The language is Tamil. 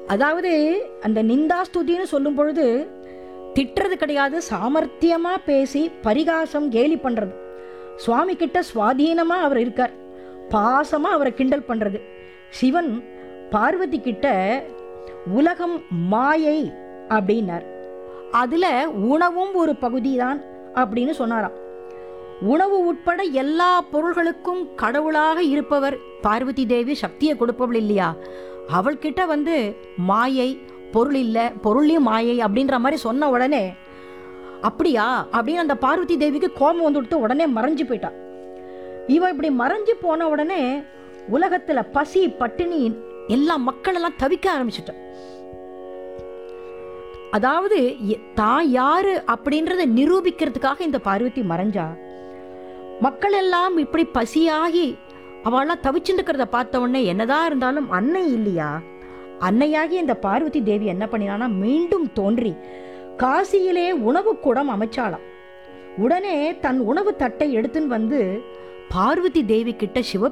அதாவது அந்த நிந்தாஸ்துதின்னு சொல்லும் பொழுது திட்டுறது கிடையாது சாமர்த்தியமா பேசி பரிகாசம் கேலி பண்றது சுவாமி கிட்ட சுவாதீனமா அவர் இருக்கார் பாசமா அவரை கிண்டல் பண்றது சிவன் பார்வதி கிட்ட உலகம் மாயை அப்படின்னார் அதுல உணவும் ஒரு பகுதிதான் அப்படின்னு சொன்னாராம் உணவு உட்பட எல்லா பொருள்களுக்கும் கடவுளாக இருப்பவர் பார்வதி தேவி சக்தியை கொடுப்பவள் இல்லையா அவள்கிட்ட வந்து மாயை பொருள் இல்லை பொருளையும் மாயை அப்படின்ற மாதிரி சொன்ன உடனே அப்படியா அப்படின்னு அந்த பார்வதி தேவிக்கு கோபம் வந்து விட்டு உடனே மறைஞ்சு போயிட்டா இவ இப்படி மறைஞ்சு போன உடனே உலகத்துல பசி பட்டினி எல்லா மக்கள் எல்லாம் தவிக்க ஆரம்பிச்சிட்டா அதாவது எ- தான் யாரு அப்படின்றத நிரூபிக்கிறதுக்காக இந்த பார்வதி மறைஞ்சா மக்கள் எல்லாம் இப்படி பசியாகி அவள்லாம் தவிச்சுட்டு இருக்கிறத பார்த்த உடனே என்னதான் இருந்தாலும் அன்னை இல்லையா அன்னையாகி இந்த பார்வதி தேவி என்ன பண்ணினானா மீண்டும் தோன்றி காசியிலே உணவு கூடம் அமைச்சாளாம் உடனே தன் உணவு தட்டை எடுத்துன்னு வந்து பார்வதி தேவி கிட்ட சிவ